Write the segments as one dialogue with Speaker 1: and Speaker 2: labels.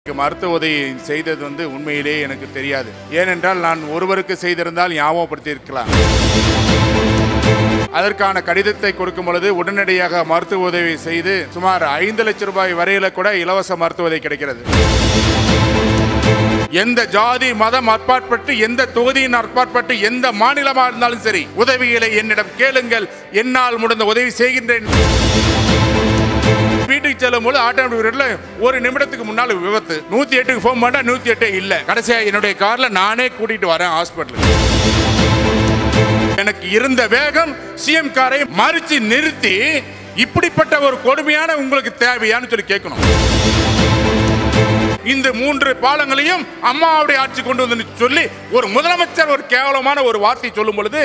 Speaker 1: மருத்துவ உதவி செய்தது வந்து உண்மையிலேயே எனக்கு தெரியாது ஏனென்றால் நான் ஒருவருக்கு செய்திருந்தால் ஞாபகப்படுத்தி இருக்கலாம் அதற்கான கடிதத்தை கொடுக்கும் பொழுது உடனடியாக மருத்துவ உதவி செய்து சுமார் ஐந்து லட்சம் ரூபாய் வரையில கூட இலவச மருத்துவ உதவி கிடைக்கிறது எந்த ஜாதி மதம் அற்பாற்பட்டு எந்த தொகுதியின் அற்பாற்பட்டு எந்த மாநிலமா இருந்தாலும் சரி உதவிகளை என்னிடம் கேளுங்கள் என்னால் முடிந்த உதவி செய்கின்றேன் வீட்டுக்கு செல்லும் போது ஆட்டோமேட்டிக் ஒரு நிமிடத்துக்கு முன்னால் விபத்து நூத்தி எட்டுக்கு ஃபோன் பண்ணா நூத்தி எட்டே இல்ல கடைசியா என்னுடைய கார்ல நானே கூட்டிட்டு வரேன் ஹாஸ்பிட்டலுக்கு எனக்கு இருந்த வேகம் சிஎம் காரை மறிச்சு நிறுத்தி இப்படிப்பட்ட ஒரு கொடுமையான உங்களுக்கு தேவையான்னு சொல்லி கேட்கணும் இந்த மூன்று பாலங்களையும் அம்மாவுடைய ஆட்சி கொண்டு வந்து சொல்லி ஒரு முதலமைச்சர் ஒரு கேவலமான ஒரு வார்த்தை சொல்லும் பொழுது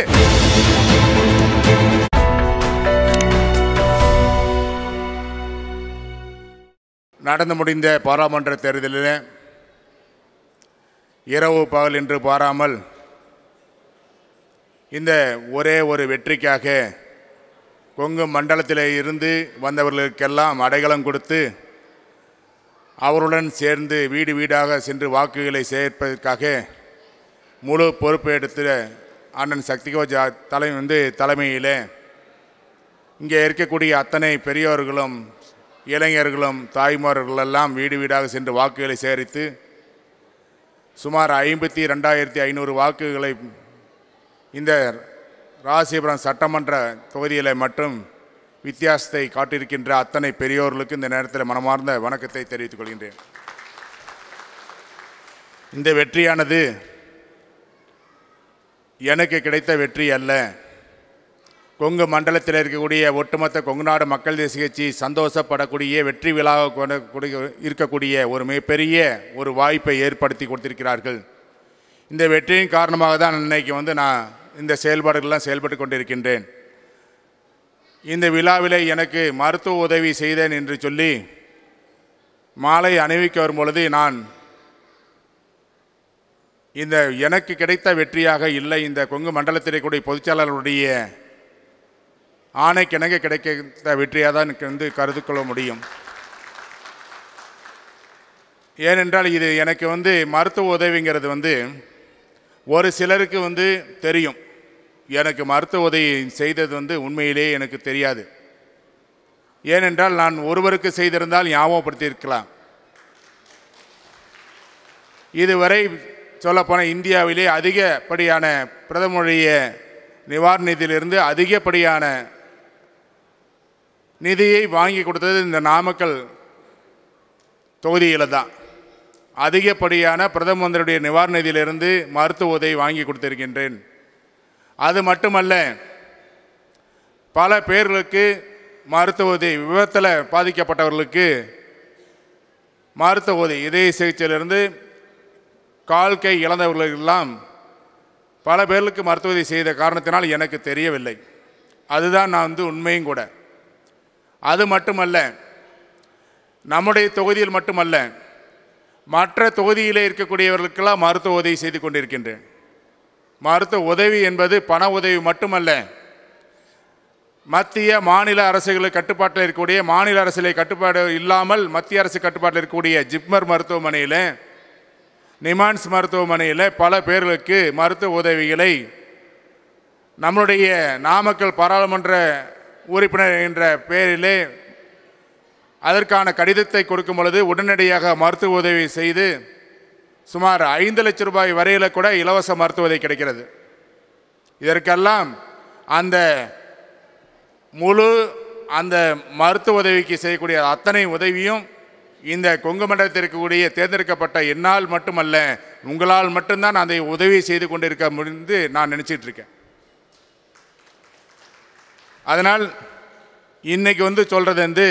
Speaker 1: நடந்து முடிந்த பாராளுமன்ற தேர்தலில் இரவு பகல் என்று பாராமல் இந்த ஒரே ஒரு வெற்றிக்காக கொங்கு மண்டலத்தில் இருந்து வந்தவர்களுக்கெல்லாம் அடைக்கலம் கொடுத்து அவருடன் சேர்ந்து வீடு வீடாக சென்று வாக்குகளை சேர்ப்பதற்காக முழு பொறுப்பு எடுத்த அண்ணன் சக்திகோஜா தலை வந்து தலைமையில் இங்கே இருக்கக்கூடிய அத்தனை பெரியோர்களும் இளைஞர்களும் தாய்மார்கள் எல்லாம் வீடு வீடாக சென்று வாக்குகளை சேகரித்து சுமார் ஐம்பத்தி ரெண்டாயிரத்தி ஐநூறு வாக்குகளை இந்த ராசிபுரம் சட்டமன்ற தொகுதியில் மட்டும் வித்தியாசத்தை காட்டியிருக்கின்ற அத்தனை பெரியோர்களுக்கு இந்த நேரத்தில் மனமார்ந்த வணக்கத்தை தெரிவித்துக் கொள்கின்றேன் இந்த வெற்றியானது எனக்கு கிடைத்த வெற்றி அல்ல கொங்கு மண்டலத்தில் இருக்கக்கூடிய ஒட்டுமொத்த கொங்குநாடு மக்கள் தேசிய கட்சி சந்தோஷப்படக்கூடிய வெற்றி விழாவாக கொண்டக்கூடிய இருக்கக்கூடிய ஒரு மிகப்பெரிய ஒரு வாய்ப்பை ஏற்படுத்தி கொடுத்திருக்கிறார்கள் இந்த வெற்றியின் காரணமாக தான் இன்னைக்கு வந்து நான் இந்த செயல்பாடுகள்லாம் செயல்பட்டு கொண்டிருக்கின்றேன் இந்த விழாவிலே எனக்கு மருத்துவ உதவி செய்தேன் என்று சொல்லி மாலை அணிவிக்க வரும் பொழுது நான் இந்த எனக்கு கிடைத்த வெற்றியாக இல்லை இந்த கொங்கு மண்டலத்திலே கூடிய பொதுச்செயலாளருடைய ஆணைக்கிணங்க கிடைத்த வெற்றியாக தான் எனக்கு வந்து கருது கொள்ள முடியும் ஏனென்றால் இது எனக்கு வந்து மருத்துவ உதவிங்கிறது வந்து ஒரு சிலருக்கு வந்து தெரியும் எனக்கு மருத்துவ உதவி செய்தது வந்து உண்மையிலேயே எனக்கு தெரியாது ஏனென்றால் நான் ஒருவருக்கு செய்திருந்தால் ஞாபகப்படுத்தி இருக்கலாம் இதுவரை சொல்லப்போனால் இந்தியாவிலே அதிகப்படியான பிரதமருடைய நிவாரண நிதியிலிருந்து அதிகப்படியான நிதியை வாங்கி கொடுத்தது இந்த நாமக்கல் தொகுதியில் தான் அதிகப்படியான பிரதம மந்திரியுடைய நிவாரண நிதியிலிருந்து மருத்துவ உதவி வாங்கி கொடுத்திருக்கின்றேன் அது மட்டுமல்ல பல பேர்களுக்கு மருத்துவ உதவி விபத்தில் பாதிக்கப்பட்டவர்களுக்கு மருத்துவ உதவி இதய சிகிச்சையிலிருந்து கால் கை இழந்தவர்களுக்கெல்லாம் பல பேர்களுக்கு மருத்துவ உதவி செய்த காரணத்தினால் எனக்கு தெரியவில்லை அதுதான் நான் வந்து உண்மையும் கூட அது மட்டுமல்ல நம்முடைய தொகுதியில் மட்டுமல்ல மற்ற தொகுதியிலே இருக்கக்கூடியவர்களுக்கெல்லாம் மருத்துவ உதவி செய்து கொண்டிருக்கின்றேன் மருத்துவ உதவி என்பது பண உதவி மட்டுமல்ல மத்திய மாநில அரசுகள் கட்டுப்பாட்டில் இருக்கக்கூடிய மாநில அரசிலே கட்டுப்பாடு இல்லாமல் மத்திய அரசு கட்டுப்பாட்டில் இருக்கக்கூடிய ஜிப்மர் மருத்துவமனையில் நிமான்ஸ் மருத்துவமனையில் பல பேர்களுக்கு மருத்துவ உதவிகளை நம்மளுடைய நாமக்கல் பாராளுமன்ற உறுப்பினர் என்ற பெயரிலே அதற்கான கடிதத்தை கொடுக்கும் பொழுது உடனடியாக மருத்துவ உதவி செய்து சுமார் ஐந்து லட்சம் ரூபாய் வரையில் கூட இலவச மருத்துவ உதவி கிடைக்கிறது இதற்கெல்லாம் அந்த முழு அந்த மருத்துவ உதவிக்கு செய்யக்கூடிய அத்தனை உதவியும் இந்த கொங்கு மண்டலத்தில் இருக்கக்கூடிய தேர்ந்தெடுக்கப்பட்ட என்னால் மட்டுமல்ல உங்களால் மட்டும்தான் அதை உதவி செய்து கொண்டிருக்க முடிந்து நான் நினச்சிட்டு இருக்கேன் அதனால் இன்னைக்கு வந்து சொல்கிறது வந்து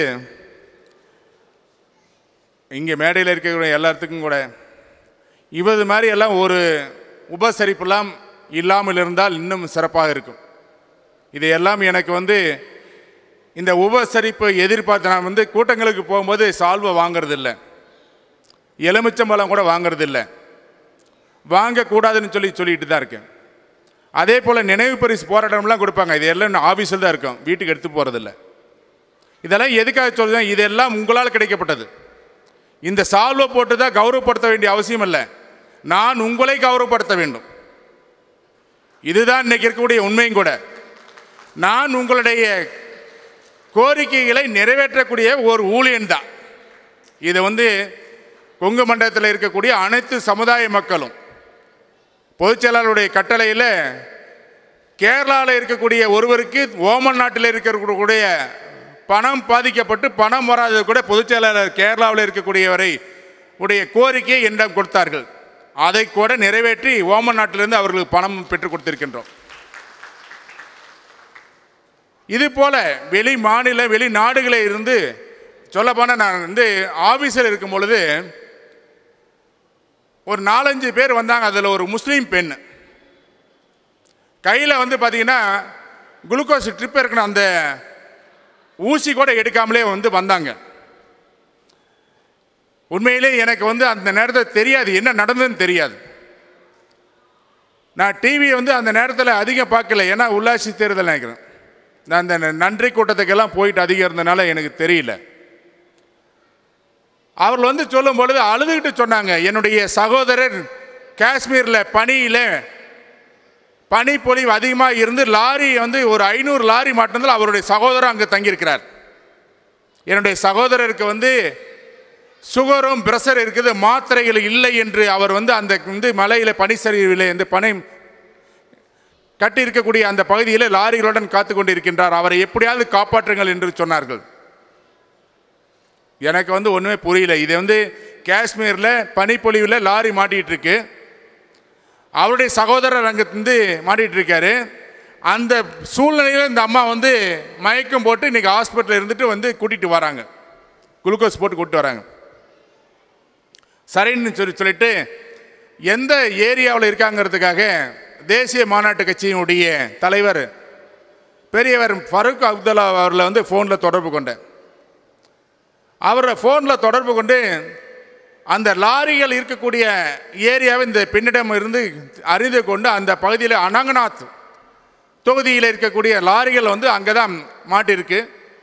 Speaker 1: இங்கே மேடையில் இருக்கக்கூடிய எல்லாத்துக்கும் கூட இவது மாதிரி எல்லாம் ஒரு உபசரிப்பெல்லாம் இல்லாமல் இருந்தால் இன்னும் சிறப்பாக இருக்கும் இதையெல்லாம் எனக்கு வந்து இந்த உபசரிப்பு எதிர்பார்த்து நான் வந்து கூட்டங்களுக்கு போகும்போது சால்வை வாங்குறதில்ல எலுமிச்சம்பழம் கூட வாங்குறதில்ல வாங்கக்கூடாதுன்னு சொல்லி சொல்லிட்டு தான் இருக்கேன் அதே போல் நினைவு பரிசு போராட்டம்லாம் கொடுப்பாங்க இது எல்லாம் ஆஃபீஸில் தான் இருக்கும் வீட்டுக்கு எடுத்து போகிறதில்ல இதெல்லாம் எதுக்காக சொல்லுவேன் இதெல்லாம் உங்களால் கிடைக்கப்பட்டது இந்த சால்வை போட்டு தான் கௌரவப்படுத்த வேண்டிய அவசியம் இல்லை நான் உங்களை கௌரவப்படுத்த வேண்டும் இதுதான் இன்னைக்கு இருக்கக்கூடிய உண்மையும் கூட நான் உங்களுடைய கோரிக்கைகளை நிறைவேற்றக்கூடிய ஒரு ஊழியன் தான் இதை வந்து கொங்கு மண்டலத்தில் இருக்கக்கூடிய அனைத்து சமுதாய மக்களும் பொதுச் செயலாளருடைய கட்டளையில் கேரளாவில் இருக்கக்கூடிய ஒருவருக்கு ஓமன் நாட்டில் இருக்கக்கூடிய பணம் பாதிக்கப்பட்டு பணம் வராதது கூட பொதுச் செயலாளர் கேரளாவில் இருக்கக்கூடியவரை உடைய கோரிக்கையை என்னிடம் கொடுத்தார்கள் அதை கூட நிறைவேற்றி ஓமன் நாட்டிலிருந்து அவர்களுக்கு பணம் பெற்றுக் கொடுத்திருக்கின்றோம் இது போல வெளி மாநில வெளிநாடுகளில் இருந்து சொல்லப்போனால் நான் வந்து ஆஃபீஸில் இருக்கும் பொழுது ஒரு நாலஞ்சு பேர் வந்தாங்க அதில் ஒரு முஸ்லீம் பெண் கையில் வந்து பார்த்தீங்கன்னா குளுக்கோஸ் ட்ரிப் இருக்கணும் அந்த ஊசி கூட எடுக்காமலே வந்து வந்தாங்க உண்மையிலே எனக்கு வந்து அந்த நேரத்தில் தெரியாது என்ன நடந்ததுன்னு தெரியாது நான் டிவி வந்து அந்த நேரத்தில் அதிகம் பார்க்கல ஏன்னா உள்ளாட்சி தேர்தல் நினைக்கிறேன் நான் அந்த நன்றி கூட்டத்துக்கெல்லாம் போயிட்டு அதிகம் இருந்தனால எனக்கு தெரியல அவர்கள் வந்து சொல்லும் பொழுது அழுதுகிட்டு சொன்னாங்க என்னுடைய சகோதரர் காஷ்மீரில் பனியில் பனிப்பொழிவு அதிகமாக இருந்து லாரி வந்து ஒரு ஐநூறு லாரி மாட்டினதில் அவருடைய சகோதரர் அங்கே தங்கியிருக்கிறார் என்னுடைய சகோதரருக்கு வந்து சுகரும் பிரஷர் இருக்குது மாத்திரைகள் இல்லை என்று அவர் வந்து அந்த வந்து மலையில் பனிச்சரிவில் இந்த பனை கட்டி இருக்கக்கூடிய அந்த பகுதியில் லாரிகளுடன் காத்து கொண்டிருக்கின்றார் அவரை எப்படியாவது காப்பாற்றுங்கள் என்று சொன்னார்கள் எனக்கு வந்து ஒன்றுமே புரியல இது வந்து காஷ்மீரில் பனிப்பொழிவில் லாரி மாட்டிகிட்டு இருக்கு அவருடைய சகோதரர் அங்கே வந்து மாட்டிகிட்டு இருக்காரு அந்த சூழ்நிலையில் இந்த அம்மா வந்து மயக்கம் போட்டு இன்றைக்கி ஹாஸ்பிட்டலில் இருந்துட்டு வந்து கூட்டிகிட்டு வராங்க குளுக்கோஸ் போட்டு கூப்பிட்டு வராங்க சரின்னு சொல்லி சொல்லிட்டு எந்த ஏரியாவில் இருக்காங்கிறதுக்காக தேசிய மாநாட்டு கட்சியினுடைய தலைவர் பெரியவர் ஃபருக் அப்துல்லா அவர்களை வந்து ஃபோனில் தொடர்பு கொண்டேன் அவரை ஃபோனில் தொடர்பு கொண்டு அந்த லாரிகள் இருக்கக்கூடிய ஏரியாவை இந்த பெண்ணிடம் இருந்து அறிந்து கொண்டு அந்த பகுதியில் அனங்கநாத் தொகுதியில் இருக்கக்கூடிய லாரிகள் வந்து அங்கே தான் மாட்டிருக்கு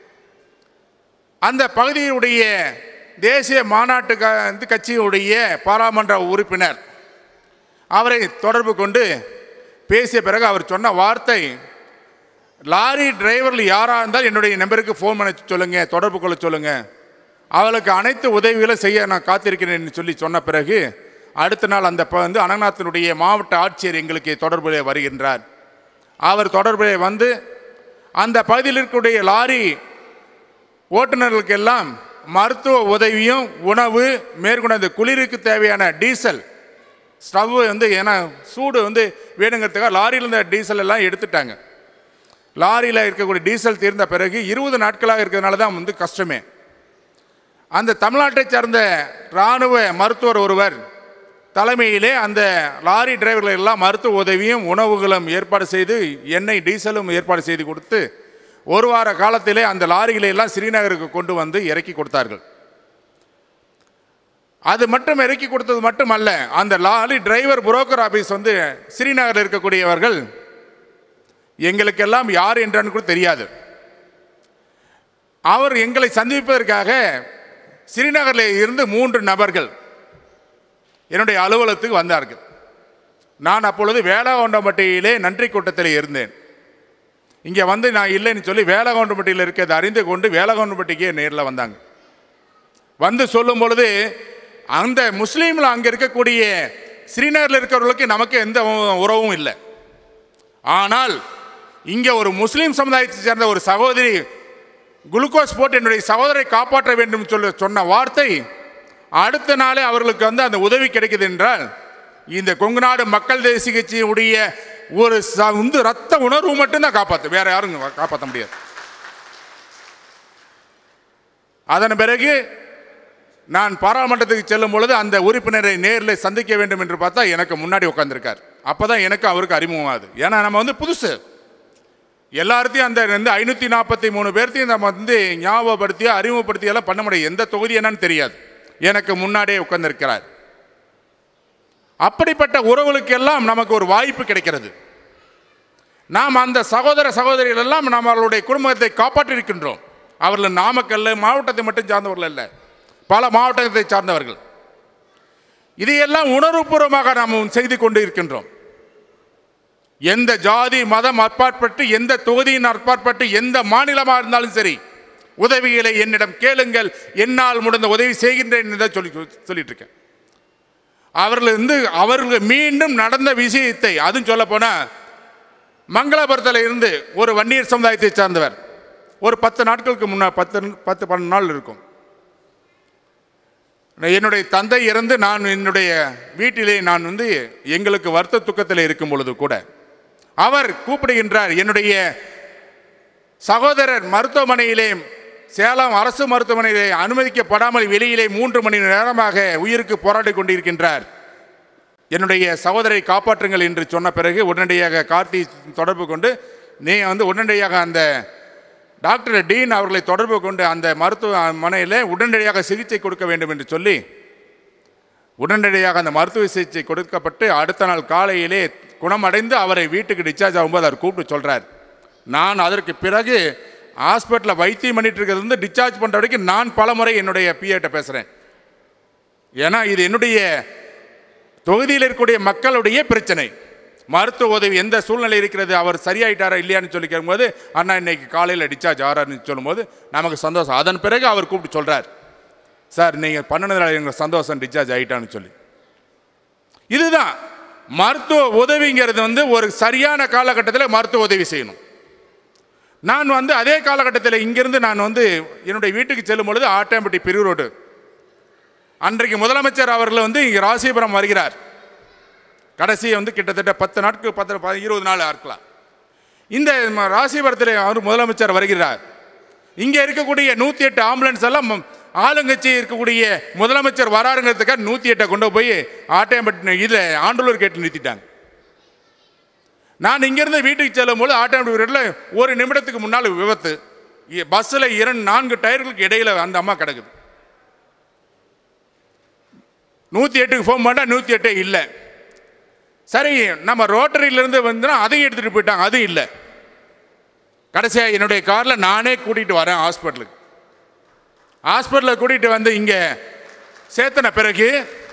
Speaker 1: அந்த பகுதியுடைய தேசிய மாநாட்டு க வந்து கட்சியுடைய பாராளுமன்ற உறுப்பினர் அவரை தொடர்பு கொண்டு பேசிய பிறகு அவர் சொன்ன வார்த்தை லாரி டிரைவரில் யாராக இருந்தால் என்னுடைய நம்பருக்கு ஃபோன் பண்ண சொல்லுங்கள் தொடர்பு கொள்ள சொல்லுங்கள் அவளுக்கு அனைத்து உதவிகளும் செய்ய நான் காத்திருக்கிறேன் சொல்லி சொன்ன பிறகு அடுத்த நாள் அந்த ப- வந்து அனங்கநாத்தினுடைய மாவட்ட ஆட்சியர் எங்களுக்கு தொடர்பில் வருகின்றார் அவர் தொடர்பில் வந்து அந்த பகுதியில் இருக்கக்கூடிய லாரி ஓட்டுநர்களுக்கெல்லாம் மருத்துவ உதவியும் உணவு மேற்கொண்டு அந்த குளிருக்கு தேவையான டீசல் ஸ்டவ் வந்து ஏன்னா சூடு வந்து வேணுங்கிறதுக்காக லாரியில் இருந்த டீசல் எல்லாம் எடுத்துட்டாங்க லாரியில் இருக்கக்கூடிய டீசல் தீர்ந்த பிறகு இருபது நாட்களாக இருக்கிறதுனால தான் வந்து கஷ்டமே அந்த தமிழ்நாட்டைச் சேர்ந்த இராணுவ மருத்துவர் ஒருவர் தலைமையிலே அந்த லாரி டிரைவர்கள் எல்லாம் மருத்துவ உதவியும் உணவுகளும் ஏற்பாடு செய்து எண்ணெய் டீசலும் ஏற்பாடு செய்து கொடுத்து ஒரு வார காலத்திலே அந்த லாரிகளை எல்லாம் ஸ்ரீநகருக்கு கொண்டு வந்து இறக்கி கொடுத்தார்கள் அது மட்டும் இறக்கி கொடுத்தது மட்டுமல்ல அந்த லாரி டிரைவர் புரோக்கர் ஆபீஸ் வந்து ஸ்ரீநகரில் இருக்கக்கூடியவர்கள் எங்களுக்கெல்லாம் யார் என்றான்னு கூட தெரியாது அவர் எங்களை சந்திப்பதற்காக ஸ்ரீநகரில் இருந்து மூன்று நபர்கள் என்னுடைய அலுவலகத்துக்கு வந்தார்கள் நான் அப்பொழுது வேளாகொண்டம்பட்டியிலே நன்றி கூட்டத்தில் இருந்தேன் இங்கே வந்து நான் இல்லைன்னு சொல்லி வேளாகொண்டம்பட்டியில் இருக்கிறது அறிந்து கொண்டு வேளாகொண்டம்பட்டிக்கே நேரில் வந்தாங்க வந்து சொல்லும் பொழுது அந்த முஸ்லீமில் அங்கே இருக்கக்கூடிய ஸ்ரீநகரில் இருக்கிறவர்களுக்கு நமக்கு எந்த உ- உறவும் இல்லை ஆனால் இங்கே ஒரு முஸ்லீம் சமுதாயத்தை சேர்ந்த ஒரு சகோதரி குளுக்கோஸ் போட்டு என்னுடைய சகோதரை காப்பாற்ற வேண்டும் சொல்ல சொன்ன வார்த்தை அடுத்த நாளே அவர்களுக்கு வந்து அந்த உதவி கிடைக்குது என்றால் இந்த கொங்கு நாடு மக்கள் தேசிய கட்சியினுடைய ஒரு ச- வந்து ரத்த உணர்வு மட்டும்தான் காப்பாற்று வேற யாரும் காப்பாற்ற முடியாது அதன் பிறகு நான் பாராளுமன்றத்துக்கு செல்லும் பொழுது அந்த உறுப்பினரை நேரில் சந்திக்க வேண்டும் என்று பார்த்தா எனக்கு முன்னாடி உட்காந்துருக்கார் அப்போ தான் எனக்கு அவருக்கு அறிமுகமாகுது ஏன்னா நம்ம வந்து புதுசு எல்லார்த்தையும் அந்த வந்து ஐநூற்றி நாற்பத்தி மூணு பேர்த்தையும் நம்ம வந்து ஞாபகப்படுத்தியோ அறிமுகப்படுத்தியோ எல்லாம் பண்ண முடியாது எந்த தொகுதி என்னன்னு தெரியாது எனக்கு முன்னாடியே உட்கார்ந்திருக்கிறார் அப்படிப்பட்ட உறவுகளுக்கெல்லாம் நமக்கு ஒரு வாய்ப்பு கிடைக்கிறது நாம் அந்த சகோதர சகோதரிகள் எல்லாம் நம்மளுடைய குடும்பத்தை காப்பாற்றியிருக்கின்றோம் அவர்கள் நாமக்கல்ல மாவட்டத்தை மட்டும் சார்ந்தவர்கள் அல்ல பல மாவட்டத்தை சார்ந்தவர்கள் இதையெல்லாம் உணர்வுபூர்வமாக நாம் செய்து கொண்டு இருக்கின்றோம் எந்த ஜாதி மதம் அப்பாற்பட்டு எந்த தொகுதியின் அப்பாற்பட்டு எந்த மாநிலமாக இருந்தாலும் சரி உதவிகளை என்னிடம் கேளுங்கள் என்னால் முடிந்த உதவி செய்கின்றேன் என்று தான் சொல்லி சொல்லிட்டு இருக்கேன் அவர்கள் வந்து அவர்கள் மீண்டும் நடந்த விஷயத்தை அதுவும் சொல்ல போனால் மங்களபுரத்தில் இருந்து ஒரு வன்னியர் சமுதாயத்தை சார்ந்தவர் ஒரு பத்து நாட்களுக்கு முன்னா பத்து பத்து பன்னெண்டு நாள் இருக்கும் என்னுடைய தந்தை இறந்து நான் என்னுடைய வீட்டிலே நான் வந்து எங்களுக்கு வருத்த துக்கத்தில் இருக்கும் பொழுது கூட அவர் கூப்பிடுகின்றார் என்னுடைய சகோதரர் மருத்துவமனையிலே சேலம் அரசு மருத்துவமனையிலே அனுமதிக்கப்படாமல் வெளியிலே மூன்று மணி நேரமாக உயிருக்கு போராடி கொண்டிருக்கின்றார் என்னுடைய சகோதரை காப்பாற்றுங்கள் என்று சொன்ன பிறகு உடனடியாக கார்த்தி தொடர்பு கொண்டு நீ வந்து உடனடியாக அந்த டாக்டர் டீன் அவர்களை தொடர்பு கொண்டு அந்த மருத்துவமனையில் உடனடியாக சிகிச்சை கொடுக்க வேண்டும் என்று சொல்லி உடனடியாக அந்த மருத்துவ சிகிச்சை கொடுக்கப்பட்டு அடுத்த நாள் காலையிலே குணமடைந்து அவரை வீட்டுக்கு டிஸ்சார்ஜ் ஆகும்போது அவர் கூப்பிட்டு சொல்கிறார் நான் அதற்கு பிறகு ஹாஸ்பிட்டலில் வைத்தியம் பண்ணிட்டு இருக்கிறது வந்து டிஸ்சார்ஜ் பண்ணுற வரைக்கும் நான் பல முறை என்னுடைய பிஏட்ட பேசுகிறேன் ஏன்னா இது என்னுடைய தொகுதியில் இருக்கக்கூடிய மக்களுடைய பிரச்சனை மருத்துவ உதவி எந்த சூழ்நிலை இருக்கிறது அவர் சரியாயிட்டாரா இல்லையான்னு சொல்லி கேட்கும்போது அண்ணா இன்னைக்கு காலையில் டிஸ்சார்ஜ் ஆறாருன்னு சொல்லும்போது நமக்கு சந்தோஷம் அதன் பிறகு அவர் கூப்பிட்டு சொல்கிறார் சார் நீங்கள் பண்ணினதுனால எங்களுக்கு சந்தோஷம் டிஸ்சார்ஜ் ஆகிட்டான்னு சொல்லி இதுதான் மருத்துவ உதவிங்கிறது வந்து ஒரு சரியான காலகட்டத்தில் மருத்துவ உதவி செய்யணும் நான் வந்து அதே காலகட்டத்தில் இங்கிருந்து நான் வந்து என்னுடைய வீட்டுக்கு செல்லும் பொழுது ஆட்டாம்பட்டி பிரிவு ரோடு அன்றைக்கு முதலமைச்சர் அவர்கள் வந்து இங்கே ராசிபுரம் வருகிறார் கடைசி வந்து கிட்டத்தட்ட பத்து நாட்கள் பத்து ப- இருபது நாள் இருக்கலாம் இந்த ம- ராசிபுரத்தில் அவர் முதலமைச்சர் வருகிறார் இங்கே இருக்கக்கூடிய நூற்றி எட்டு ஆம்புலன்ஸ் எல்லாம் ம- ஆளுங்கட்சி இருக்கக்கூடிய முதலமைச்சர் வராருங்கிறதுக்காக நூற்றி எட்டை கொண்டு போய் ஆட்டையம்பட்டி இதில் ஆண்டலூர் கேட்டு நிறுத்திட்டாங்க நான் இங்கேருந்து வீட்டுக்கு செல்லும்போது ஆட்டோமேட்டிக் ரோட்டில் ஒரு நிமிடத்துக்கு முன்னால் விபத்து பஸ்ஸில் இரண்டு நான்கு டயர்களுக்கு இடையில அந்த அம்மா கிடக்குது நூற்றி எட்டுக்கு ஃபோன் பண்ணால் நூற்றி எட்டே இல்லை சரி நம்ம ரோட்டரியிலேருந்து வந்தோன்னா அதையும் எடுத்துகிட்டு போயிட்டாங்க அதுவும் இல்லை கடைசியாக என்னுடைய காரில் நானே கூட்டிகிட்டு வரேன் ஹாஸ்பிட்டலுக்கு ஹாஸ்பிட்டலில் கூட்டிகிட்டு வந்து இங்கே சேர்த்தன பிறகு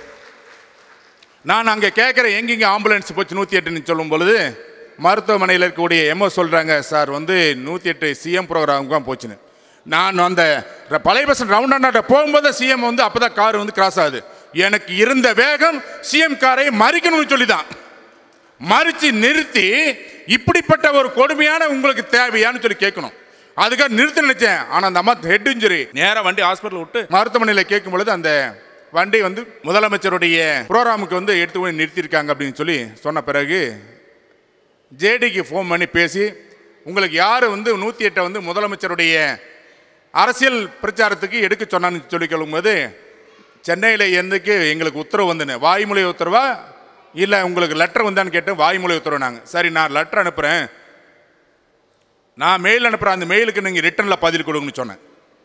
Speaker 1: நான் அங்கே கேட்குறேன் எங்கெங்க ஆம்புலன்ஸ் போச்சு நூற்றி எட்டுன்னு சொல்லும் பொழுது மருத்துவமனையில் இருக்கக்கூடிய எம்ஓ சொல்கிறாங்க சார் வந்து நூற்றி எட்டு சிஎம் ப்ரோக்ராமுக்கு தான் போச்சுன்னு நான் அந்த ர- பழைய பஸ் ரவுண்ட் அண்டாட்ட போகும்போது சிஎம் வந்து அப்போ தான் கார் வந்து கிராஸ் ஆகுது எனக்கு இருந்த வேகம் சிஎம் காரை மறிக்கணும்னு சொல்லி தான் மறித்து நிறுத்தி இப்படிப்பட்ட ஒரு கொடுமையான உங்களுக்கு தேவையான்னு சொல்லி கேட்கணும் அதுக்காக நிறுத்த நினைச்சேன் ஆனால் அந்த அம்மா ஹெட் இன்ஜுரி நேராக வண்டி ஹாஸ்பிட்டல் விட்டு மருத்துவமனையில் கேட்கும் பொழுது அந்த வண்டி வந்து முதலமைச்சருடைய ப்ரோக்ராமுக்கு வந்து எடுத்து போய் நிறுத்தியிருக்காங்க அப்படின்னு சொல்லி சொன்ன பிறகு ஜேடிக்கு ஃபோன் பண்ணி பேசி உங்களுக்கு யார் வந்து நூற்றி எட்டை வந்து முதலமைச்சருடைய அரசியல் பிரச்சாரத்துக்கு எடுக்க சொன்னான்னு சொல்லி சொல்லும்போது சென்னையில் இருந்துக்கு எங்களுக்கு உத்தரவு வந்துன்னு வாய்மொழி உத்தரவா இல்லை உங்களுக்கு லெட்டர் வந்தான்னு கேட்டு வாய்மொழி உத்தரவு நாங்கள் சரி நான் லெட்டர் அனுப்புகிறேன் நான் மெயில் அனுப்புகிறேன் அந்த மெயிலுக்கு நீங்கள் ரிட்டனில் பதில் கொடுங்கன்னு சொன்னேன்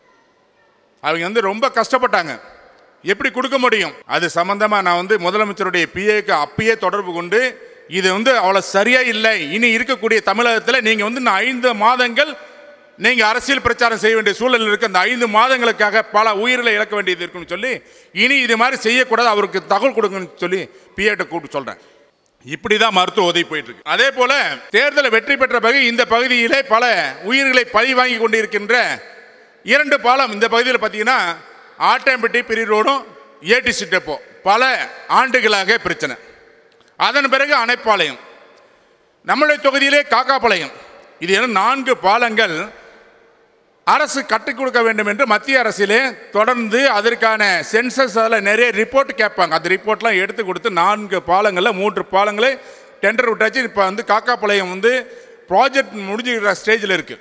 Speaker 1: அவங்க வந்து ரொம்ப கஷ்டப்பட்டாங்க எப்படி கொடுக்க முடியும் அது சம்பந்தமாக நான் வந்து முதலமைச்சருடைய பிஏக்கு அப்பயே தொடர்பு கொண்டு இது வந்து அவ்வளோ சரியா இல்லை இனி இருக்கக்கூடிய தமிழகத்தில் நீங்கள் வந்து இந்த ஐந்து மாதங்கள் நீங்கள் அரசியல் பிரச்சாரம் செய்ய வேண்டிய சூழல் இருக்கு அந்த ஐந்து மாதங்களுக்காக பல உயிர்களை இழக்க வேண்டியது இருக்குன்னு சொல்லி இனி இது மாதிரி செய்யக்கூடாது அவருக்கு தகவல் கொடுங்கன்னு சொல்லி பிஏட்ட கூப்பிட்டு சொல்கிறேன் இப்படி தான் மருத்துவ உதவி போயிட்டு இருக்கு அதே போல தேர்தலை வெற்றி பெற்ற பிறகு இந்த பகுதியிலே பல உயிர்களை பழி வாங்கி கொண்டிருக்கின்ற இரண்டு பாலம் இந்த பகுதியில் பார்த்தீங்கன்னா ஆட்டாம்பட்டி பெரிய ரோடும் ஏடிசி டெப்போ பல ஆண்டுகளாக பிரச்சனை அதன் பிறகு அணைப்பாளையம் நம்மளுடைய தொகுதியிலே காக்காப்பாளையம் இது என நான்கு பாலங்கள் அரசு கட்டிக் கொடுக்க வேண்டும் என்று மத்திய அரசிலே தொடர்ந்து அதற்கான சென்சஸ் அதில் நிறைய ரிப்போர்ட் கேட்பாங்க அந்த ரிப்போர்ட்லாம் எடுத்து கொடுத்து நான்கு பாலங்களில் மூன்று பாலங்களை டெண்டர் விட்டாச்சு இப்போ வந்து காக்காப்பாளையம் வந்து ப்ராஜெக்ட் முடிஞ்சுக்கிற ஸ்டேஜில் இருக்குது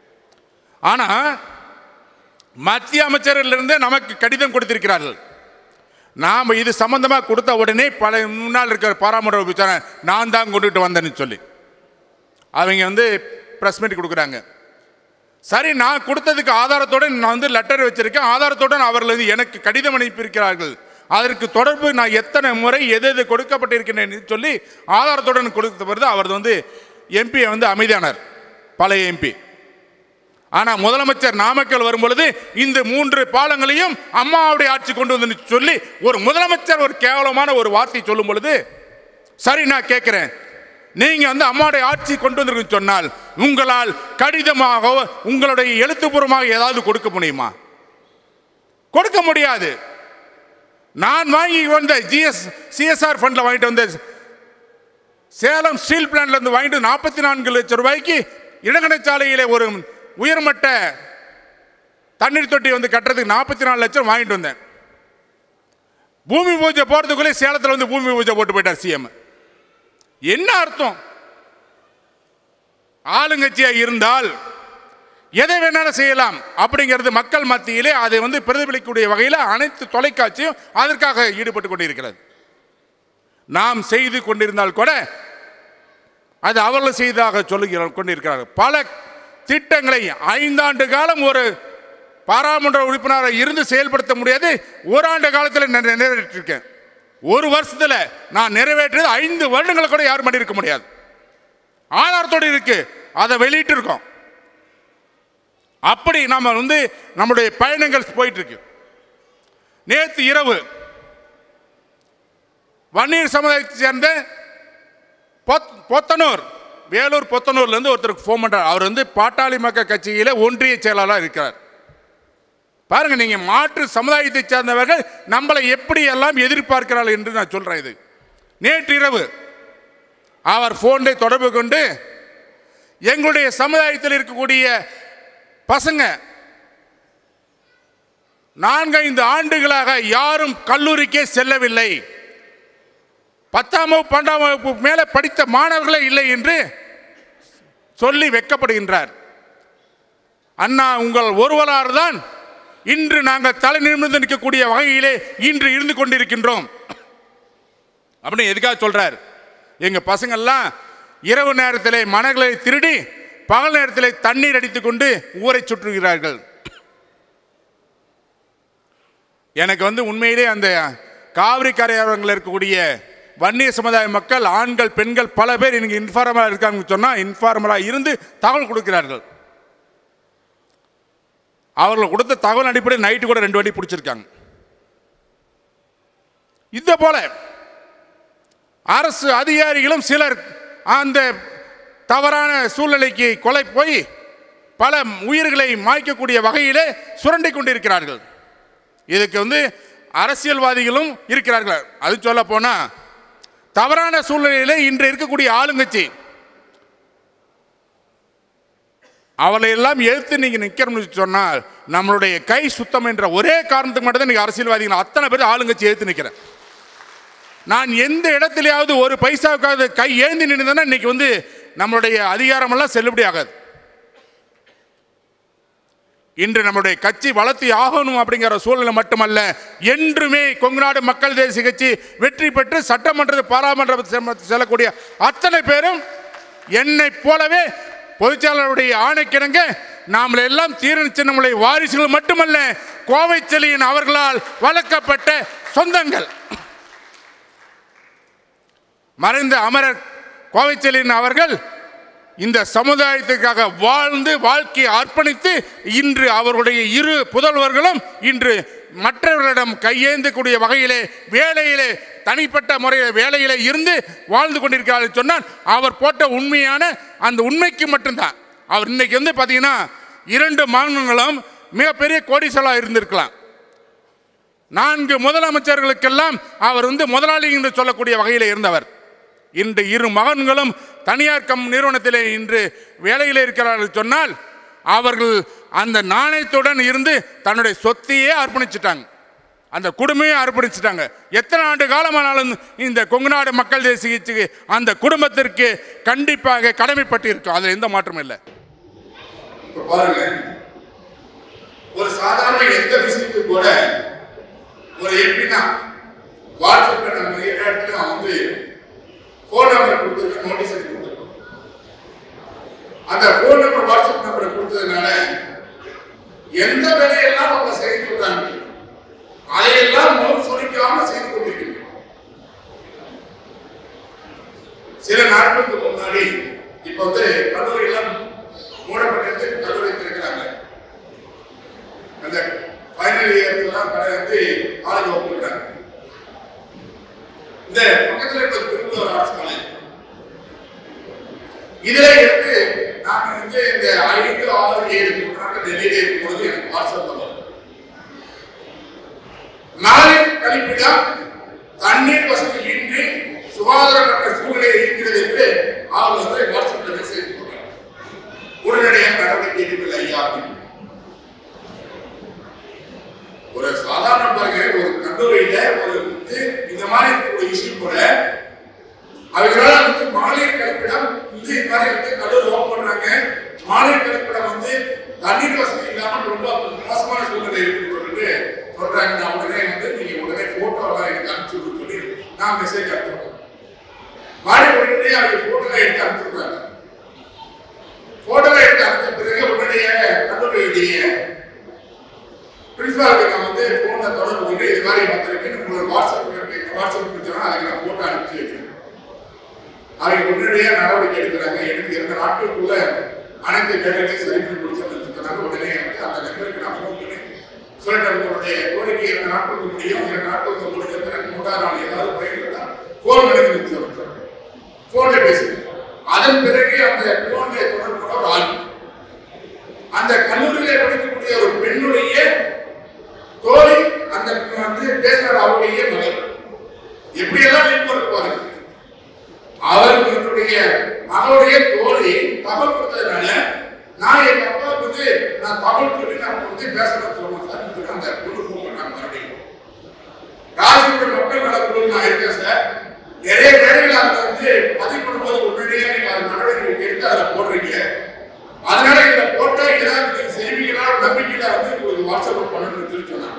Speaker 1: ஆனால் மத்திய அமைச்சரிலிருந்து நமக்கு கடிதம் கொடுத்திருக்கிறார்கள் நாம் இது சம்பந்தமாக கொடுத்த உடனே பல முன்னால் இருக்கிற பாராமர விசாரணை நான் தான் கொண்டுட்டு வந்தேன்னு சொல்லி அவங்க வந்து ப்ரெஸ் மீட் கொடுக்குறாங்க சரி நான் கொடுத்ததுக்கு ஆதாரத்தோட நான் வந்து லெட்டர் வச்சிருக்கேன் ஆதாரத்துடன் அவர்கள் வந்து எனக்கு கடிதம் அனுப்பியிருக்கிறார்கள் அதற்கு தொடர்பு நான் எத்தனை முறை எது எது கொடுக்கப்பட்டிருக்கிறேன் சொல்லி ஆதாரத்துடன் கொடுத்த பிறகு அவர் வந்து எம்பியை வந்து அமைதியானார் பழைய எம்பி ஆனா முதலமைச்சர் நாமக்கல் வரும் பொழுது இந்த மூன்று பாலங்களையும் அம்மாவுடைய ஆட்சி கொண்டு வந்து சொல்லி ஒரு முதலமைச்சர் ஒரு கேவலமான ஒரு வார்த்தை சொல்லும் பொழுது சரி நான் கேட்கிறேன் நீங்க வந்து அம்மாவுடைய ஆட்சி கொண்டு வந்திருக்குன்னு சொன்னால் உங்களால் கடிதமாக உங்களுடைய எழுத்துப்பூர்வமாக ஏதாவது கொடுக்க முடியுமா கொடுக்க முடியாது நான் வாங்கி வந்த ஜிஎஸ் சிஎஸ்ஆர் ஃபண்ட்ல வாங்கிட்டு வந்த சேலம் ஸ்டீல் பிளான்ட்ல இருந்து வாங்கிட்டு நாற்பத்தி நான்கு லட்சம் ரூபாய்க்கு இடங்கடை சாலையிலே ஒரு உயர்மட்ட தண்ணீர் தொட்டி வந்து கட்டுறதுக்கு நாற்பத்தி நாலு லட்சம் வாங்கிட்டு வந்தேன் பூமி பூஜை போறதுக்குள்ளே சேலத்தில் வந்து பூமி பூஜை போட்டு போயிட்டார் சிஎம் என்ன அர்த்தம் ஆளுங்கட்சியா இருந்தால் எதை வேணாலும் செய்யலாம் அப்படிங்கிறது மக்கள் மத்தியிலே அதை வந்து பிரதிபலிக்கக்கூடிய வகையில் அனைத்து தொலைக்காட்சியும் அதற்காக ஈடுபட்டு கொண்டிருக்கிறது நாம் செய்து கொண்டிருந்தால் கூட அது அவர்கள் செய்ததாக சொல்லுகிறார் கொண்டிருக்கிறார்கள் பல திட்டங்களை ஐந்தாண்டு காலம் ஒரு பாராளுமன்ற உறுப்பினராக இருந்து செயல்படுத்த முடியாது ஓராண்டு காலத்தில் நான் நிறைவேற்றிருக்கேன் ஒரு வருஷத்துல நான் நிறைவேற்றியது ஐந்து வருடங்களை கூட யாரும் பண்ணியிருக்க முடியாது ஆதாரத்தோடு இருக்கு அதை வெளியிட்டு இருக்கோம் அப்படி நம்ம வந்து நம்முடைய பயணங்கள் போயிட்டு இருக்கு நேற்று இரவு வன்னியர் சமுதாயத்தை சேர்ந்த பொத்- பொத்தனூர் வேலூர் பொத்தனூர்ல இருந்து ஒருத்தருக்கு ஃபோன் பண்றார் அவர் வந்து பாட்டாளி மக்கள் கட்சியில ஒன்றிய செயலாளர் இருக்கிறார் பாருங்க நீங்க மாற்று சமுதாயத்தை சேர்ந்தவர்கள் நம்மளை எப்படி எல்லாம் எதிர்பார்க்கிறார்கள் என்று நான் சொல்றேன் இது நேற்று இரவு அவர் போனை தொடர்பு கொண்டு எங்களுடைய சமுதாயத்தில் இருக்கக்கூடிய பசங்க நான்கைந்து ஆண்டுகளாக யாரும் கல்லூரிக்கே செல்லவில்லை பத்தாம் வகுப்பு பன்னெண்டாம் வகுப்பு மேலே படித்த மாணவர்களே இல்லை என்று சொல்லி வெட்கப்படுகின்றார் அண்ணா உங்கள் ஒருவரால் தான் இன்று நாங்கள் தலை நிமிர்ந்து நிற்கக்கூடிய வகையிலே இன்று இருந்து கொண்டிருக்கின்றோம் அப்படின்னு எதுக்காக சொல்றார் எங்க பசங்கள்லாம் இரவு நேரத்திலே மணல்களை திருடி பகல் நேரத்திலே தண்ணீர் அடித்துக் கொண்டு ஊரை சுற்றுகிறார்கள் எனக்கு வந்து உண்மையிலே அந்த காவிரி கரையோரங்களில் இருக்கக்கூடிய வன்னிய சமுதாய மக்கள் ஆண்கள் பெண்கள் பல பேர் எனக்கு இன்ஃபார்மலாக இருக்காங்கன்னு சொன்னால் இன்ஃபார்மலாக இருந்து தகவல் கொடுக்கிறார்கள் அவர்கள் கொடுத்த தகவல் அடிப்படையில் நைட்டு கூட ரெண்டு வண்டி பிடிச்சிருக்காங்க இந்த போல அரசு அதிகாரிகளும் சிலர் அந்த தவறான சூழ்நிலைக்கு கொலை போய் பல உயிர்களை மாய்க்கக்கூடிய வகையிலே சுரண்டி கொண்டிருக்கிறார்கள் இதுக்கு வந்து அரசியல்வாதிகளும் இருக்கிறார்கள் அது சொல்ல போனா தவறான சூழ்நிலையிலே இன்று இருக்கக்கூடிய ஆளுங்கட்சி அவளை எல்லாம் எழுத்து நீங்க நிக்கணும்னு சொன்னால் நம்மளுடைய கை சுத்தம் என்ற ஒரே காரணத்துக்கு மட்டும் தான் நீங்க அரசியல்வாதிகள் அத்தனை பேர் ஆளுங்கட்சி எழுத்து நிக்கிறேன் நான் எந்த இடத்துலயாவது ஒரு பைசாவுக்காவது கை ஏந்தி நின்றதுன்னா இன்னைக்கு வந்து நம்மளுடைய அதிகாரமெல்லாம் செல்லுபடி ஆகாது இன்று நம்முடைய கட்சி வளர்த்தி ஆகணும் அப்படிங்கிற சூழ்நிலை மட்டுமல்ல என்றுமே கொங்குநாடு மக்கள் தேசிய கட்சி வெற்றி பெற்று சட்டமன்ற பாராளுமன்ற செல்லக்கூடிய அத்தனை பேரும் என்னை போலவே பொதுச்செயலாளருடைய ஆணைக்கிணங்க நாம் எல்லாம் தீரன் சின்னமுலை வாரிசுகள் மட்டுமல்ல கோவை செலியன் அவர்களால் வளர்க்கப்பட்ட சொந்தங்கள் மறைந்த அமரர் கோவைச்செலியன் அவர்கள் இந்த சமுதாயத்துக்காக வாழ்ந்து வாழ்க்கையை அர்ப்பணித்து இன்று அவருடைய இரு புதல்வர்களும் இன்று மற்றவர்களிடம் கையேந்தக்கூடிய வகையிலே வேலையிலே தனிப்பட்ட முறையில் வேலையிலே இருந்து வாழ்ந்து கொண்டிருக்கிறார்கள் சொன்னால் அவர் போட்ட உண்மையான அந்த உண்மைக்கு மட்டும்தான் அவர் இன்னைக்கு வந்து பார்த்தீங்கன்னா இரண்டு மாநிலங்களும் மிகப்பெரிய கோடீஸ்வரா இருந்திருக்கலாம் நான்கு முதலமைச்சர்களுக்கெல்லாம் அவர் வந்து முதலாளி என்று சொல்லக்கூடிய வகையில் இருந்தவர் இன்று இரு மகன்களும் தனியார் கம் நிறுவனத்திலே இன்று வேலையில் இருக்கிறார்கள் சொன்னால் அவர்கள் அந்த நாணயத்துடன் இருந்து தன்னுடைய சொத்தையே அர்ப்பணிச்சிட்டாங்க அந்த குடும்பமே அர்ப்பணிச்சிட்டாங்க எத்தனை ஆண்டு காலமானாலும் இந்த கொங்குநாடு மக்கள் தேசிய கட்சிக்கு அந்த குடும்பத்திற்கு கண்டிப்பாக கடமைப்பட்டு இருக்கும் அதில் எந்த மாற்றமும் இல்லை
Speaker 2: இப்ப பாருங்க ஒரு சாதாரண எந்த விஷயத்துக்கு கூட ஒரு எப்படின்னா வாட்ஸ்அப்ல நம்ம எல்லா இடத்துலயும் அவன் வந்து போன் நம்பர் கொடுத்துருக்க நோட்டீஸ் எழுதி கொடுத்துருக்கோம் அந்த போன் நம்பர் வாட்ஸ்அப் நம்பரை கொடுத்ததுனால எந்த வேலையெல்லாம் அவங்க செய்ய சொல்றாங்க அதையெல்லாம் நோட் சுரிக்காம செய்து கொண்டிருக்கிறோம் சில நாட்களுக்கு முன்னாடி இப்ப வந்து கல்லூரி எல்லாம் மூடப்பட்டிருக்கு கல்லூரி இருக்கிறாங்க இந்த பக்கத்துல இருக்கிற திருவள்ளுவர் அரசு மலை இதுல இருந்து நான் வந்து இந்த ஐந்து ஆறு ஏழு மூன்றாண்டு டெல்லியில இருக்கும்போது எனக்கு வாட்ஸ்அப்ல வரும் நாளை கழிப்பிடம் தண்ணீர் வசதி இன்றி சுகாதாரமற்ற சூழ்நிலை இருக்கிறது என்று அவர் வந்து வாட்ஸ்அப்ல மெசேஜ் போடுறாங்க உடனடியாக நடவடிக்கை எடுக்கவில்லை ஐயா அப்படின்னு. ஒரு சாதாரண பாருங்க ஒரு கல்லூரியில ஒரு வந்து இந்த மாதிரி ஒரு இஷ்யூ கூட அவங்களால வந்து மாநில கழிப்பிடம் வந்து இந்த மாதிரி வந்து கல்லூரி ஓப்பன் பண்றாங்க மாநில கழிப்பிடம் வந்து தண்ணீர் வசதி இல்லாமல் ரொம்ப மோசமான சூழ்நிலை இருக்குன்னு சொல்லிட்டு சொல்றாங்க நான் உடனே வந்து நீங்க உடனே போட்டோ எல்லாம் எனக்கு அனுப்பிச்சு விடுன்னு சொல்லி நான் மெசேஜ் அனுப்புறேன் மாடி உடனே அவங்க போட்டோ எடுத்து அனுப்பிச்சுடுறாங்க போட்டோ எடுத்து அனுப்பிச்ச பிறகு உடனடியாக கல்லூரியுடைய பிரின்சிபாலுக்கு நான் வந்து போன்ல தொடர்பு கொண்டு இது மாதிரி வந்திருக்கு உங்களோட வாட்ஸ்அப் இருக்கு. வாட்ஸ்அப் கொடுத்தா அதுக்கு நான் போட்டோ அனுப்பிச்சு வைக்கிறேன் அவங்க உடனடியாக நடவடிக்கை எடுக்கிறாங்க எனக்கு இரண்டு நாட்களுக்குள்ள அனைத்து கேட்டதையும் சரி பண்ணி கொடுத்து சொன்னாங்க உடனே வந்து அந்த நபருக்கு நான் ஃபோன் பண்ணி சொல்லிட்டேன் உங்களுடைய கோரிக்கை இரண்டு நாட்களுக்கு முடியும் இரண்டு நாட்களுக்கு முடிஞ்ச பிறகு மூன்றாவது நாள் ஏதாவது பயன்படுத்தா ஃபோன் பண்ணி கொடுத்து சொல்லிட்டேன் ஃபோன்ல பேசுகிறேன் அதன் பிறகு அந்த ஃபோன்ல தொடர்பு ஒரு ஆள் அந்த கல்லூரியில படிக்கக்கூடிய ஒரு பெண்ணுடைய தோழி அந்த வந்து பேசுற அவருடைய மகள் எப்படியெல்லாம் லிங்க் பண்ண பாருங்க அவர் என்னுடைய மகளுடைய தோழி தகவல் கொடுத்ததுனால நான் எங்க அப்பாவுக்கு வந்து நான் தகவல் சொல்லி நான் வந்து பேசணும் சொல்லுவேன் சார் இதுக்கு அந்த குழு ஃபோன் பண்ணாங்க மறுபடியும் ராசிபுரம் மக்கள் நல குழு நான் இருக்கேன் சார் நிறைய வேலைகள் அதை வந்து பதிவு பண்ணும்போது உடனடியாக நீங்க அது நடவடிக்கை எடுத்து அதை போடுறீங்க அதனால இதுல போட்டா ஏதாவது நீங்க செய்வீங்களா நம்பிக்கையில வந்து உங்களுக்கு வாட்ஸ்அப் பண்ணணும்னு சொல்லி சொன்னாங்க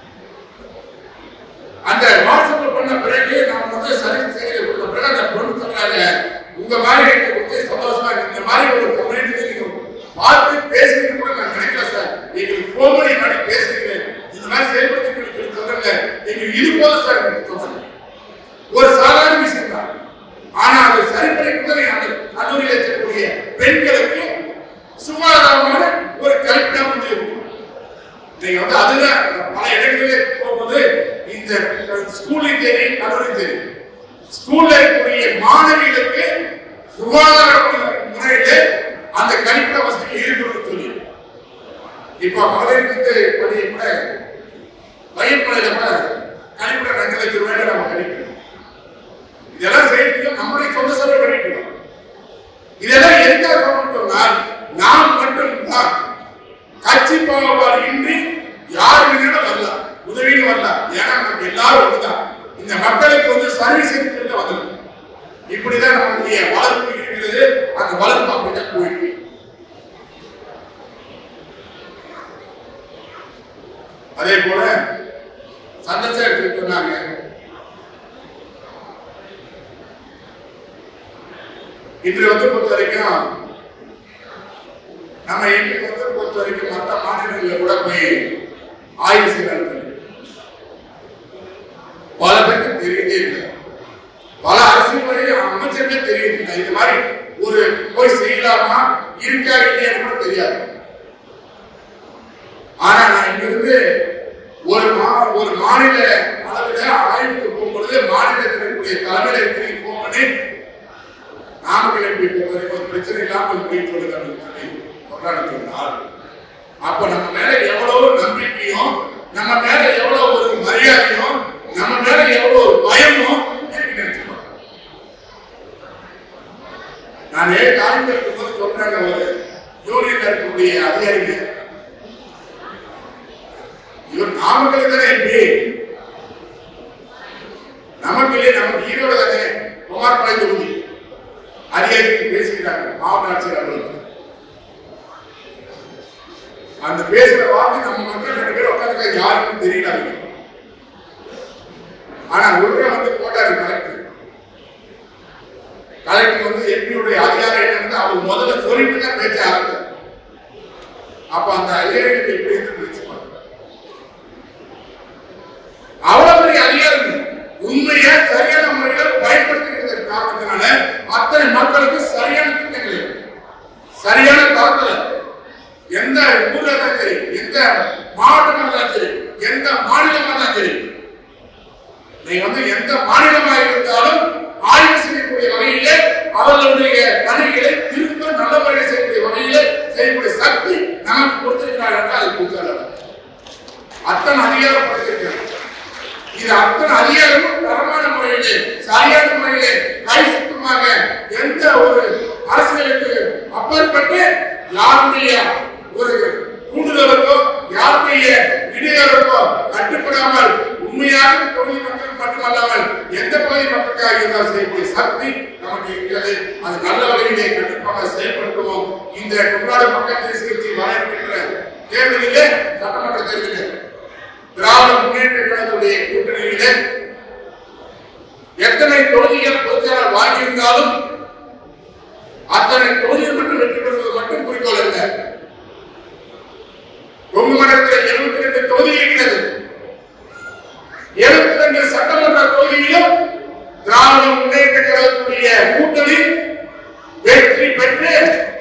Speaker 2: அந்த வாட்ஸ்அப் பண்ண பிறகு நான் வந்து சரி செய்ய கொடுத்த பிறகு அந்த பொண்ணு சொன்னாங்க உங்க மாதிரி எனக்கு வந்து சந்தோஷமா இருக்கு இந்த மாதிரி ஒரு கம்யூனிட்டி நீங்க பார்த்து பேசுறது கூட நான் நினைக்கல சார் எங்களுக்கு ஃபோன் பண்ணி மாதிரி பேசுறீங்க இந்த மாதிரி செயல்படுத்தி சொல்லி சொல்லுங்க எங்களுக்கு இது போதும் சார் எனக்கு சொன்னாங்க ஒரு சாதாரண விஷயம் தான் ஆனா அது சரி பண்ணி கொடுத்தது அந்த கல்லூரியில் இருக்கக்கூடிய பெண்களுக்கு சுகாதாரமான ஒரு கல்விடம் வந்து இருக்கும் நீங்க வந்து அதுதான் பல இடங்களிலே போகும்போது இந்த ஸ்கூல்லையும் சரி கல்லூரியும் சரி ஸ்கூல்ல இருக்கக்கூடிய மாணவிகளுக்கு சுகாதார முறையில அந்த கழிப்பிட வசதி இருக்கணும்னு சொல்லி இப்ப மகளிர் வந்து பள்ளியை கூட வயப்படையில கூட கழிப்பிட ரெண்டு லட்சம் ரூபாய் நம்ம கழிக்கணும் இதெல்லாம் செய்யறதுக்கு நம்மளுடைய சொந்த செலவு பண்ணிக்கணும் இதெல்லாம் எதுக்காக சொல்லணும்னு சொன்னால் நாம் மட்டும்தான் கட்சி பாகுபாடு இன்றி யார் வேணாலும் வரலாம் உதவின்னு வரலாம் ஏன்னா நமக்கு எல்லாரும் ஒண்ணுதான் இந்த மக்களுக்கு வந்து சர்வீஸ் செக்டர்ல வந்துடும் இப்படிதான் நம்மளுடைய வளர்ப்பு இருக்கிறது அந்த வளர்ப்பு அப்படிதான் போயிருக்கு அதே போல சந்திரசேகர் சொன்னாங்க இன்று வந்து பொறுத்த வரைக்கும் நம்ம எம்பி வந்து பொறுத்த வரைக்கும் மற்ற மாநிலங்களில் கூட போய் ஆய்வு செய்யறாங்க பல பேருக்கு தெரியவே இல்லை பல அரசியல் முறையை அமைச்சருக்கே தெரியுது இந்த மாதிரி ஒரு போய் செய்யலாமா இருக்கா இல்லையான்னு கூட தெரியாது ஆனா நான் இங்க இருந்து ஒரு மா ஒரு மாநில அளவில் ஆய்வுக்கு போகும்பொழுது மாநிலத்தில் இருக்கக்கூடிய தலைமையில இருக்கிற போன் பண்ணி நாமக்கல் எப்படி போகிறது ஒரு பிரச்சனை இல்லாமல் போயிட்டு வருது அப்படின்னு சொல்லி கொண்டாடி சொன்னார் அப்ப நம்ம மேல எவ்வளவு நம்பிக்கையும் நம்ம மேல எவ்வளவு ஒரு மரியாதையும் நம்ம மேல எவ்வளவு ஒரு பயமும் இருக்கு நினைச்சுக்கோங்க. நான் ஏன் காலேஜ் இருக்கும்போது சொல்றாங்க ஒரு யூனியன்ல இருக்கக்கூடிய அதிகாரிகள் இவர் நாமக்கல் தானே எம்பி நமக்கு இல்லையே நமக்கு ஈரோடு தானே குமாரபாளைய தொகுதி அதிகாரிகள் பேசுகிறாங்க மாவட்ட ஆட்சியர் அவர்களுக்கு அந்த பேசுற வார்த்தை நம்ம மக்கள் ரெண்டு பேரும் உட்காந்து யாருக்கும் தெரியல அவருக்கு. ஆனா உடனே வந்து போட்டாரு கலெக்டர் கலெக்டர் வந்து எம்பியுடைய அதிகாரம் என்னன்னு அவர் முதல்ல சொல்லிட்டு தான் பேச்ச ஆரம்பிச்சார் அப்ப அந்த அதிகாரிகளுக்கு எப்படி இருந்து வச்சுப்பாங்க அவ்வளவு பெரிய அதிகாரம் உண்மையை சரியான முறையில் பயன்படுத்துகிற காரணத்தினால அத்தனை மக்களுக்கு சரியான திட்டங்கள் இருக்கு. சரியான தரத்துல எந்த ஊர்ல இருந்தாலும் சரி எந்த மாவட்டமா இருந்தாலும் சரி எந்த மாநிலமா இருந்தாலும் சரி நீங்க வந்து எந்த மாநிலமா இருந்தாலும் எந்த பகுதி மக்களுக்காக இருந்தால் செய்யக்கூடிய சக்தி நமக்கு இருக்கிறது அது நல்ல வழியிலே கண்டிப்பாக செயல்படுத்துவோம் இந்த தமிழ்நாடு மக்கள் தேசிய கட்சி வர இருக்கின்ற தேர்தலிலே சட்டமன்ற தேர்தலிலே திராவிட முன்னேற்ற கழகத்துடைய கூட்டணியிலே எத்தனை தொகுதிகள் பொதுச்செயலாளர் வாங்கியிருந்தாலும் அத்தனை தொகுதிகள் மட்டும் வெற்றி பெறுவது மட்டும் குறிக்கோள் அல்ல கொங்கு மண்டலத்தில் எழுபத்தி ரெண்டு தொகுதி இருக்கிறது எழுபத்தி ரெண்டு சட்டமன்ற தொகுதியிலும் திராவிட முன்னேற்ற கழகத்துடைய கூட்டணி வெற்றி பெற்று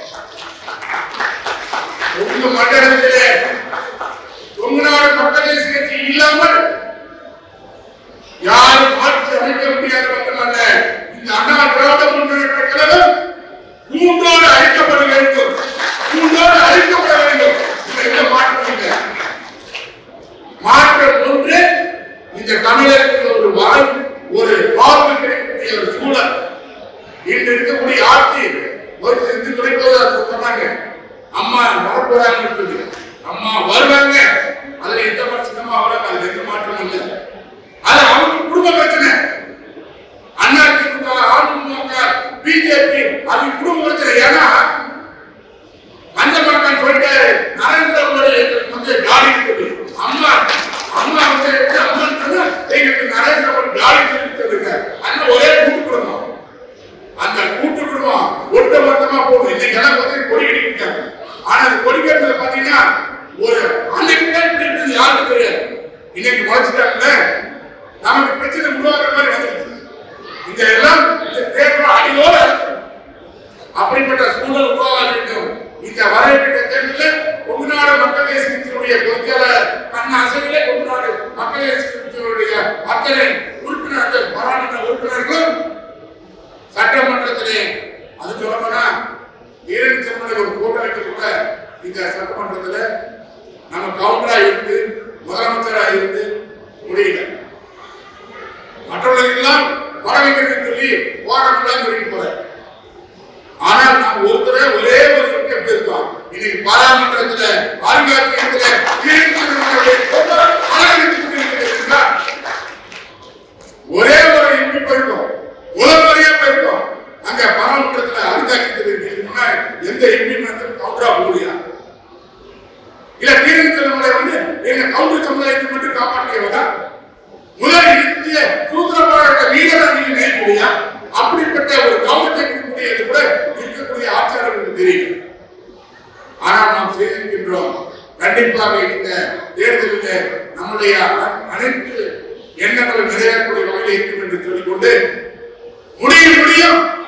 Speaker 2: கொங்கு மண்டலத்திலே கொங்கு நாடு மக்கள் தேசிய கட்சி இல்லாமல் யாரும் ஆட்சி அமைக்க முடியாது மட்டுமல்ல இந்த அண்ணா திராவிட முன்னேற்ற கழகம் கூண்டோடு அழிக்கப்பட வேண்டும் கூண்டோடு அழிக்கப்பட வேண்டும் இதுல எந்த மாற்றம் இல்லை மாற்றம் ஒன்று இந்த தமிழகத்தில் ஒரு வாழ் ஒரு வாழ்வு கிடைக்கக்கூடிய ஒரு சூழல் இன்று இருக்கக்கூடிய ஆட்சி ஒரு செஞ்சு துடைப்பதாக சொன்னாங்க அம்மா வரப்போறாங்கன்னு சொல்லி அம்மா வருவாங்க அதுல எந்த பிரச்சனமா வராங்க அதுல எந்த மாற்றமும் இல்லை அது அவங்க குடும்ப பிரச்சனை அண்ணா திமுக அதிமுக பிஜேபி அது குடும்ப பிரச்சனை ஏன்னா மஞ்சள் மக்கள் சொல்லிட்டு நரேந்திர மோடி வந்து காலி இருக்குது அம்மா அம்மா வந்து அம்மா சொன்னா எங்களுக்கு நரேந்திர மோடி காலி சொல்லிட்டு அண்ணன் ஒரே கூட்டு குடும்பம் அந்த கூட்டு குடும்பம் ஒட்டு மொத்தமா போகும் இன்னைக்கு எல்லாம் பார்த்து கொடி கட்டிக்கிட்டாங்க ஆனா அந்த கொடி கட்டுறதுல பாத்தீங்கன்னா ஒரு அன்னைக்கு தான் இப்படி இருந்தது யாருக்கும் தெரியாது இன்னைக்கு முளைச்சிட்டாங்கல்ல நமக்கு பிரச்சனை உருவாக்குற மாதிரி வந்துருச்சு இந்த எல்லாம் இந்த தேர்தல் அடியோடு அழுத்தம் அப்படிப்பட்ட சூழல் உருவாக வேண்டும் இந்த வரவேற்ற தேர்தலில் கொங்குநாடு மக்கள் தேசிய கட்சியினுடைய பொதுச்செயலாளர் கண்ண அசைவிலே கொங்குநாடு மக்கள் தேசிய கட்சியினுடைய அத்தனை உறுப்பினர்கள் பாராளுமன்ற உறுப்பினர்களும் சட்டமன்றத்திலே அது சொல்லணும்னா ஈரன் செம்மனை ஒரு கூட்டமைப்பு கூட இந்த சட்டமன்றத்தில் நம்ம கவுண்டரா இருந்து முதலமைச்சரா இருந்து முடியல மற்றவர்களுக்கெல்லாம் வர வைக்கிறது சொல்லி போராட்டம் சொல்லிட்டு போறாரு ஆனால் நாம் ஒருத்தரே ஒரே ஒரு எம்பி இருக்கோம் இன்னைக்கு பாராளுமன்றத்துல அருங்காட்சியகத்துல ஈரன் செம்மனை ஒரே ஒரு எம்பி போயிருக்கோம் முதல் முறையா போயிருக்கோம் அங்க பாராளுமன்றத்துல அருங்காட்சியகத்தில் இருக்கு முன்னாடி எந்த எம்பி வந்து கவுண்டரா போடியா இல்ல தீரன் செல்வங்களை வந்து எங்க கவுண்டர் சமுதாயத்தை மட்டும் காப்பாற்றியவதா முதல் இந்திய சூத்திர போராட்ட வீரரா நீங்க நினைக்கலையா அப்படிப்பட்ட ஒரு கவனத்தை கொடுக்கக்கூடியது கூட இருக்கக்கூடிய ஆட்சியாளர்களுக்கு தெரியும் ஆனால் நாம் செய்திருக்கின்றோம் கண்டிப்பாக இந்த தேர்தலில் நம்முடைய அ- அனைத்து எண்ணங்களும் நிறைவேறக்கூடிய வகையில் இருக்கும் என்று சொல்லிக்கொண்டு முடியும் முடியும்